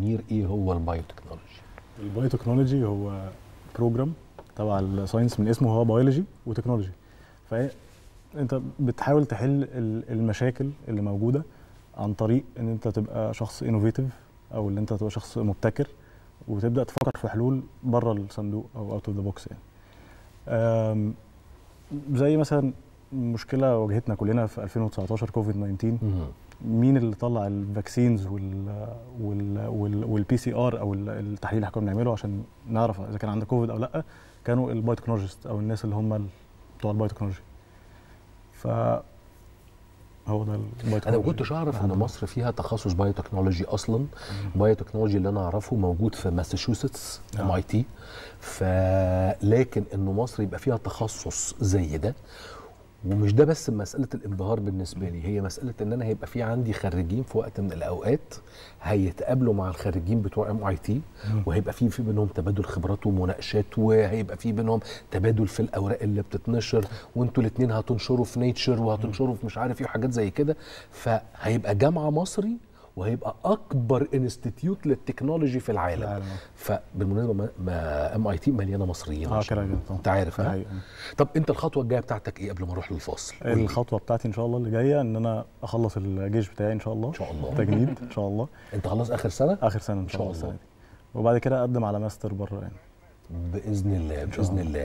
منير ايه هو البايوتكنولوجي البايوتكنولوجي هو بروجرام تبع الساينس من اسمه هو بيولوجي وتكنولوجي فهي انت بتحاول تحل ال- المشاكل اللي موجوده عن طريق ان انت تبقى شخص انوفيتيف او ان انت تبقى شخص مبتكر وتبدا تفكر في حلول بره الصندوق او اوت اوف ذا بوكس يعني أم، زي مثلا مشكله واجهتنا كلنا في 2019 كوفيد 19 مم. مين اللي طلع الفاكسينز وال وال وال والبي سي ار او ال- التحليل اللي احنا كنا بنعمله عشان نعرف اذا كان عندك كوفيد او لا كانوا البايوتكنولوجيست او الناس اللي هم ال- بتوع البايوتكنولوجي ف هو ده البايوتكنولوجي انا ما كنتش اعرف ان مصر فيها تخصص بايوتكنولوجي اصلا بايوتكنولوجي اللي انا اعرفه موجود في ماساتشوستس ام اي تي فلكن انه مصر يبقى فيها تخصص زي ده ومش ده بس مساله الانبهار بالنسبه لي هي مساله ان انا هيبقى في عندي خريجين في وقت من الاوقات هيتقابلوا مع الخريجين بتوع ام اي تي وهيبقى في في بينهم تبادل خبرات ومناقشات وهيبقى في بينهم تبادل في الاوراق اللي بتتنشر وانتوا الاثنين هتنشروا في نيتشر وهتنشروا في مش عارف ايه وحاجات زي كده فهيبقى جامعه مصري وهيبقى اكبر انستيتيوت للتكنولوجي في العالم العالم. فبالمناسبه ما- ما ام اي تي مليانه مصريين اه عشان كده كده طبعا انت عارف ده ها؟ حقيقي. طب انت الخطوه الجايه بتاعتك ايه قبل ما اروح للفاصل قول لي. الخطوه بتاعتي ان شاء الله اللي جايه ان انا اخلص الجيش بتاعي ان شاء الله ان شاء الله تجنيد ان شاء الله انت خلاص اخر سنه اخر سنه ان شاء شاء الله الله. السنه دي وبعد كده اقدم على ماستر بره يعني باذن الله شاء باذن الله. الله